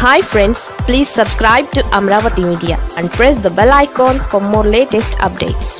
hi friends please subscribe to Amaravati media and press the bell icon for more latest updates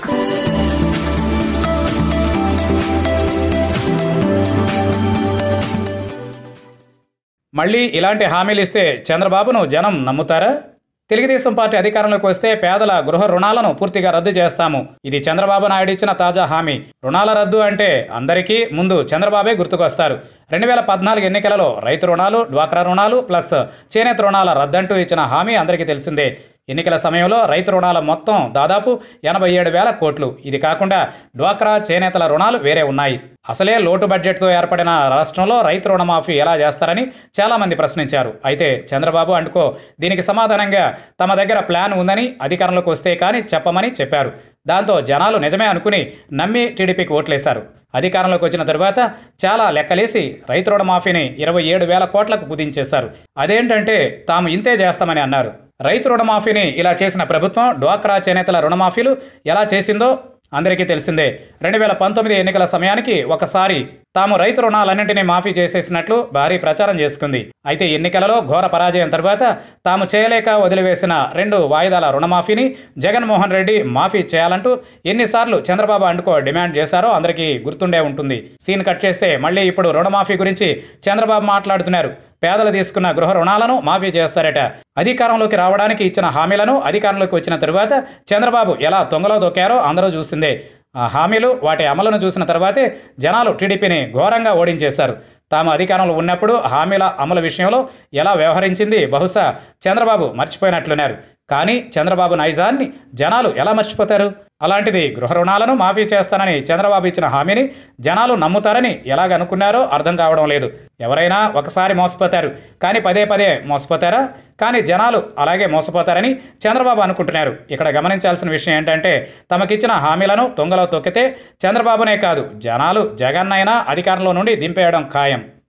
మళ్ళీ ఇలాంటి హామీలు ఇస్తే చంద్రబాబును జనం నమ్ముతారా తెలుగుదేశం పార్టీ అధికారంలోకి వస్తే పేదల గృహ రుణాలను పూర్తిగా రద్దు చేస్తాము ఇది చంద్రబాబు నాయుడు ఇచ్చిన తాజా హామీ రుణాల రద్దు అంటే అందరికీ ముందు చంద్రబాబే గుర్తుకొస్తారు రెండు వేల పద్నాలుగు ఎన్నికలలో రైతు రుణాలు డ్వాక్రా రుణాలు ప్లస్ చేనేత రుణాల రద్దంటూ ఇచ్చిన హామీ అందరికీ తెలిసిందే ఎన్నికల సమయంలో రైతు రుణాల మొత్తం దాదాపు ఎనభై ఏడు వేల కోట్లు ఇది కాకుండా డ్వాక్రా చేనేతల రుణాలు వేరే ఉన్నాయి అసలే లోటు బడ్జెట్తో ఏర్పడిన రాష్ట్రంలో రైతు రుణమాఫీ ఎలా చేస్తారని చాలామంది ప్రశ్నించారు అయితే చంద్రబాబు అంటుకో దీనికి సమాధానంగా తమ దగ్గర ప్లాన్ ఉందని అధికారంలోకి వస్తే కానీ చెప్పమని చెప్పారు దాంతో జనాలు నిజమే అనుకుని నమ్మి టీడీపీకి ఓట్లేశారు అధికారంలోకి వచ్చిన తరువాత చాలా లెక్కలేసి రైతు రుణమాఫీని ఇరవై ఏడు వేల కోట్లకు కుదించేశారు అదేంటంటే తాము ఇంతే చేస్తామని అన్నారు రైతు రుణమాఫీని ఇలా చేసిన ప్రభుత్వం డ్వాక్రా చేనేతల రుణమాఫీలు ఎలా చేసిందో అందరికీ తెలిసిందే రెండు వేల పంతొమ్మిది ఎన్నికల సమయానికి ఒకసారి తాము రైతు రుణాలన్నింటినీ మాఫీ చేసేసినట్లు భారీ ప్రచారం చేసుకుంది అయితే ఎన్నికలలో ఘోర పరాజయం తర్వాత తాము చేయలేక వదిలివేసిన రెండు వాయిదాల రుణమాఫీని జగన్మోహన్ రెడ్డి మాఫీ చేయాలంటూ ఎన్నిసార్లు చంద్రబాబు అండుకో డిమాండ్ చేశారో అందరికీ గుర్తుండే ఉంటుంది సీన్ కట్ చేస్తే మళ్ళీ ఇప్పుడు రుణమాఫీ గురించి చంద్రబాబు మాట్లాడుతున్నారు పేదలు తీసుకున్న గృహ రుణాలను మాఫీ చేస్తారట అధికారంలోకి రావడానికి ఇచ్చిన హామీలను అధికారంలోకి వచ్చిన తరువాత చంద్రబాబు ఎలా తొంగలో దొక్కారో అందరూ చూసిందే ఆ హామీలు వాటి అమలును చూసిన తర్వాతే జనాలు టీడీపీని ఘోరంగా ఓడించేశారు తాము అధికారంలో ఉన్నప్పుడు హామీల అమలు విషయంలో ఎలా వ్యవహరించింది బహుశా చంద్రబాబు మర్చిపోయినట్లున్నారు కానీ చంద్రబాబు నైజాన్ని జనాలు ఎలా మర్చిపోతారు అలాంటిది గృహ రుణాలను మాఫీ చేస్తానని చంద్రబాబు ఇచ్చిన హామీని జనాలు నమ్ముతారని ఎలాగనుకున్నారో అర్థం కావడం లేదు ఎవరైనా ఒకసారి మోసపోతారు కానీ పదే పదే మోసపోతారా కానీ జనాలు అలాగే మోసపోతారని చంద్రబాబు అనుకుంటున్నారు ఇక్కడ గమనించాల్సిన విషయం ఏంటంటే తమకిచ్చిన హామీలను తొంగలో తొక్కితే చంద్రబాబునే కాదు జనాలు జగన్నైనా అధికారంలో నుండి దింపేయడం ఖాయం